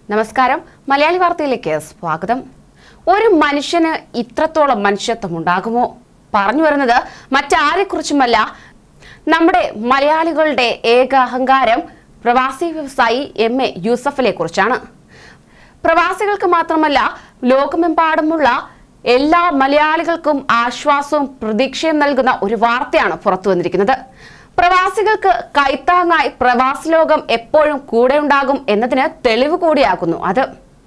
നമസ്കാരം മലയാളി വാർത്തയിലേക്ക് സ്വാഗതം ഒരു മനുഷ്യന് ഇത്രത്തോളം മനുഷ്യത്വം ഉണ്ടാകുമോ പറഞ്ഞു വരുന്നത് മറ്റാരെക്കുറിച്ചുമല്ല നമ്മുടെ മലയാളികളുടെ ഏക അഹങ്കാരം പ്രവാസി വ്യവസായി എം എ യൂസഫിനെ കുറിച്ചാണ് പ്രവാസികൾക്ക് മാത്രമല്ല ലോകമെമ്പാടുമുള്ള എല്ലാ മലയാളികൾക്കും ആശ്വാസവും പ്രതീക്ഷയും നൽകുന്ന ഒരു വാർത്തയാണ് പുറത്തു വന്നിരിക്കുന്നത് പ്രവാസികൾക്ക് കൈത്താങ്ങായി പ്രവാസി ലോകം എപ്പോഴും കൂടെ ഉണ്ടാകും എന്നതിന് തെളിവ് കൂടിയാകുന്നു അത്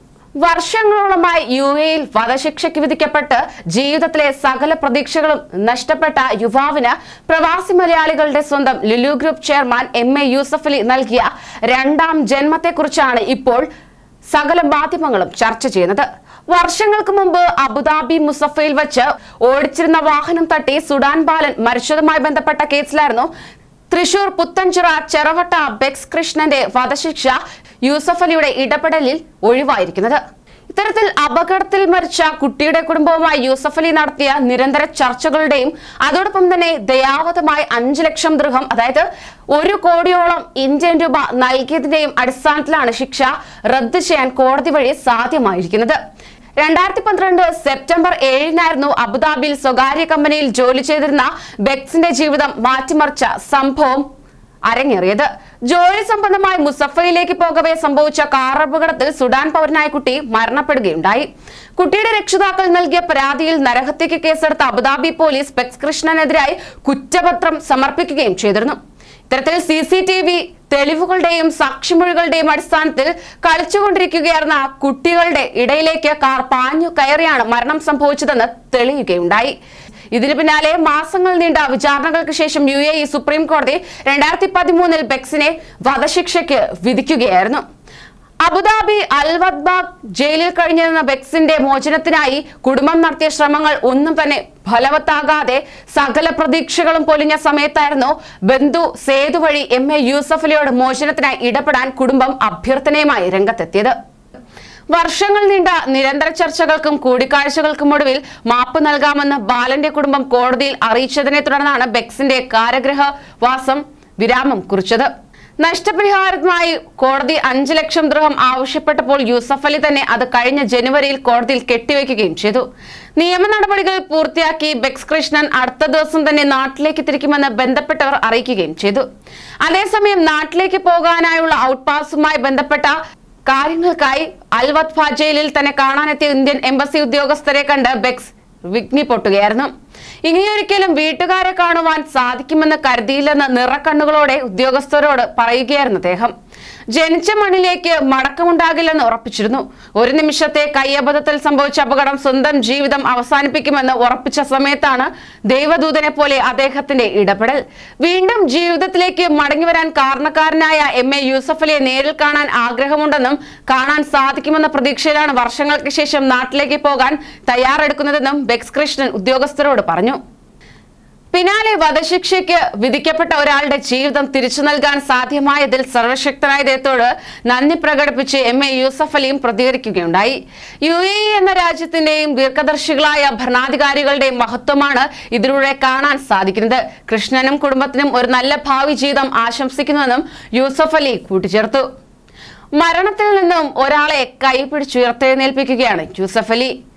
വർഷങ്ങളോളമായി യു എയിൽ വധശിക്ഷയ്ക്ക് വിധിക്കപ്പെട്ട് ജീവിതത്തിലെ സകല പ്രതീക്ഷകളും നഷ്ടപ്പെട്ട യുവാവിന് പ്രവാസി മലയാളികളുടെ സ്വന്തം Lulu group chairman M A Yusuffali നൽകിയ രണ്ടാം ജന്മത്തെക്കുറിച്ചാണ് ഇപ്പോൾ സകല മാധ്യമങ്ങളും ചർച്ച ചെയ്യുന്നത് വർഷങ്ങൾക്ക് മുമ്പ് അബുദാബി മുസഫയിൽ വെച്ച് ഓടിച്ചിരുന്ന വാഹനം തട്ടി സുഡാൻ ബാലൻ മരിച്ചതുമായി ബന്ധപ്പെട്ട കേസിലായിരുന്നു തൃശൂർ പുത്തഞ്ചിറ ചെറവട്ട ബെക്സ് കൃഷ്ണന്റെ വധശിക്ഷ യൂസഫ് അലിയുടെ ഇടപെടലിൽ ഒഴിവായിരിക്കുന്നത് ഇത്തരത്തിൽ അപകടത്തിൽ മരിച്ച കുട്ടിയുടെ കുടുംബവുമായി യൂസഫ് അലി നടത്തിയ നിരന്തര ചർച്ചകളുടെയും അതോടൊപ്പം തന്നെ ദയാവതമായി അഞ്ചു ലക്ഷം ദൃഹം അതായത് ഒരു കോടിയോളം ഇന്ത്യൻ രൂപ നൽകിയതിന്റെയും അടിസ്ഥാനത്തിലാണ് ശിക്ഷ റദ്ദ് ചെയ്യാൻ കോടതി വഴി സാധ്യമായിരിക്കുന്നത് രണ്ടായിരത്തി പന്ത്രണ്ട് സെപ്റ്റംബർ ഏഴിനായിരുന്നു അബുദാബിയിൽ സ്വകാര്യ കമ്പനിയിൽ ജോലി ചെയ്തിരുന്ന ബെക്സിന്റെ ജീവിതം മാറ്റിമറിച്ച സംഭവം അരങ്ങേറിയത് ജോലി സംബന്ധമായി മുസഫയിലേക്ക് പോകവെ സംഭവിച്ച കാർ അപകടത്തിൽ സുഡാൻ പൗരനായ കുട്ടി മരണപ്പെടുകയുണ്ടായി കുട്ടിയുടെ രക്ഷിതാക്കൾ നൽകിയ പരാതിയിൽ നരഹത്യക്ക് കേസെടുത്ത അബുദാബി പോലീസ് ബെക്സ് കൃഷ്ണനെതിരായി കുറ്റപത്രം സമർപ്പിക്കുകയും ചെയ്തിരുന്നു ഇത്തരത്തിൽ സി സി ടി വി തെളിവുകളുടെയും സാക്ഷിമൊഴികളുടെയും അടിസ്ഥാനത്തിൽ കളിച്ചുകൊണ്ടിരിക്കുകയായിരുന്ന കുട്ടികളുടെ ഇടയിലേക്ക് കാർ പാഞ്ഞു കയറിയാണ് മരണം സംഭവിച്ചതെന്ന് തെളിയുകയുണ്ടായി ഇതിനു പിന്നാലെ മാസങ്ങൾ നീണ്ട വിചാരണകൾക്ക് ശേഷം യു എ ഇ സുപ്രീം കോടതി രണ്ടായിരത്തി പതിമൂന്നിൽ ബെക്സിനെ വധശിക്ഷയ്ക്ക് വിധിക്കുകയായിരുന്നു അബുദാബി അൽവദ്ബാഗ് ജയിലിൽ കഴിഞ്ഞിരുന്ന ബെക്സിന്റെ മോചനത്തിനായി കുടുംബം നടത്തിയ ശ്രമങ്ങൾ ഒന്നും തന്നെ ഫലവത്താകാതെ സകല പ്രതീക്ഷകളും പൊലിഞ്ഞ സമയത്തായിരുന്നു ബന്ധു സേതു വഴി എം എ യൂസഫലിയോട് മോചനത്തിനായി ഇടപെടാൻ കുടുംബം അഭ്യർത്ഥനയുമായി രംഗത്തെത്തിയത് വർഷങ്ങൾ നീണ്ട നിരന്തര ചർച്ചകൾക്കും കൂടിക്കാഴ്ചകൾക്കും ഒടുവിൽ മാപ്പ് നൽകാമെന്ന് ബാലന്റെ കുടുംബം കോടതിയിൽ അറിയിച്ചതിനെ തുടർന്നാണ് ബെക്സിന്റെ കാരാഗ്രഹവാസം വിരാമം കുറിച്ചത് നഷ്ടപരിഹാരത്തിനായി കോടതി അഞ്ചു ലക്ഷം ദൃഹം ആവശ്യപ്പെട്ടപ്പോൾ യൂസഫ് അലി തന്നെ അത് കഴിഞ്ഞ ജനുവരിയിൽ കോടതിയിൽ കെട്ടിവെക്കുകയും ചെയ്തു നിയമ നടപടികൾ പൂർത്തിയാക്കി ബെക്സ് കൃഷ്ണൻ അടുത്ത ദിവസം തന്നെ നാട്ടിലേക്ക് തിരിക്കുമെന്ന് ബന്ധപ്പെട്ടവർ അറിയിക്കുകയും ചെയ്തു അതേസമയം നാട്ടിലേക്ക് പോകാനായുള്ള ഔട്ട് പാസുമായി ബന്ധപ്പെട്ട കാര്യങ്ങൾക്കായി അൽവത് ജയിലിൽ തന്നെ കാണാനെത്തിയ ഇന്ത്യൻ എംബസി ഉദ്യോഗസ്ഥരെ കണ്ട് ബെക്സ് വിഗ്നി പൊട്ടുകയായിരുന്നു ഇനിയൊരിക്കലും വീട്ടുകാരെ കാണുവാൻ സാധിക്കുമെന്ന് കരുതിയില്ലെന്ന് നിറക്കണ്ണുകളോടെ ഉദ്യോഗസ്ഥരോട് പറയുകയായിരുന്നു അദ്ദേഹം ജനിച്ച മണ്ണിലേക്ക് മടക്കമുണ്ടാകില്ലെന്ന് ഉറപ്പിച്ചിരുന്നു ഒരു നിമിഷത്തെ കയ്യബദ്ധത്തിൽ സംഭവിച്ച അപകടം സ്വന്തം ജീവിതം അവസാനിപ്പിക്കുമെന്ന് ഉറപ്പിച്ച സമയത്താണ് ദൈവദൂതനെ പോലെ അദ്ദേഹത്തിന്റെ ഇടപെടൽ വീണ്ടും ജീവിതത്തിലേക്ക് മടങ്ങി വരാൻ കാരണക്കാരനായ എം എ യൂസഫ് അലിയെ നേരിൽ കാണാൻ ആഗ്രഹമുണ്ടെന്നും കാണാൻ സാധിക്കുമെന്ന പ്രതീക്ഷയിലാണ് വർഷങ്ങൾക്ക് ശേഷം നാട്ടിലേക്ക് പോകാൻ തയ്യാറെടുക്കുന്നതെന്നും ബെക്സ് കൃഷ്ണൻ ഉദ്യോഗസ്ഥരോട് പറഞ്ഞു പിന്നാലെ വധശിക്ഷയ്ക്ക് വിധിക്കപ്പെട്ട ഒരാളുടെ ജീവിതം തിരിച്ചു നൽകാൻ സാധ്യമായതിൽ സർവശക്തനായ ദൈവത്തോട് നന്ദി പ്രകടിപ്പിച്ച് എം എ യൂസഫ് അലിയും പ്രതികരിക്കുകയുണ്ടായി യു എ ഇ എന്ന രാജ്യത്തിന്റെയും ദീർഘദർശികളായ ഭരണാധികാരികളുടെയും മഹത്വമാണ് ഇതിലൂടെ കാണാൻ സാധിക്കുന്നത് കൃഷ്ണനും കുടുംബത്തിനും ഒരു നല്ല ഭാവി ജീവിതം ആശംസിക്കുന്നുവെന്നും യൂസഫ് അലി കൂട്ടിച്ചേർത്തു മരണത്തിൽ നിന്നും ഒരാളെ കൈപിടിച്ചുയർത്തെഴുന്നേൽപ്പിക്കുകയാണ് യൂസഫ് അലി